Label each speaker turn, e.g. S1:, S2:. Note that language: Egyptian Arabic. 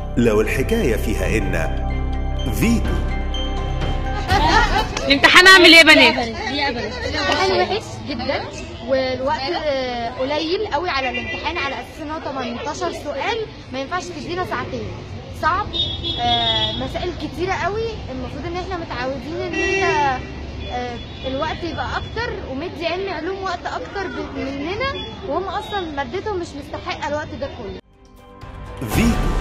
S1: لو الحكاية فيها إن فيتو
S2: الامتحان اعمل ايه يا بنات
S3: الامتحان وحش جدا والوقت آه، قليل قوي على الامتحان على اساس ان هو 18 سؤال ما ينفعش تدينا ساعتين صعب آه، مسائل كتيره قوي المفروض ان احنا متعودين ان احنا آه، الوقت يبقى اكتر ومدي علم علوم وقت اكتر ب- مننا وهم اصلا مادتهم مش مستحقه الوقت ده كله
S1: فيتو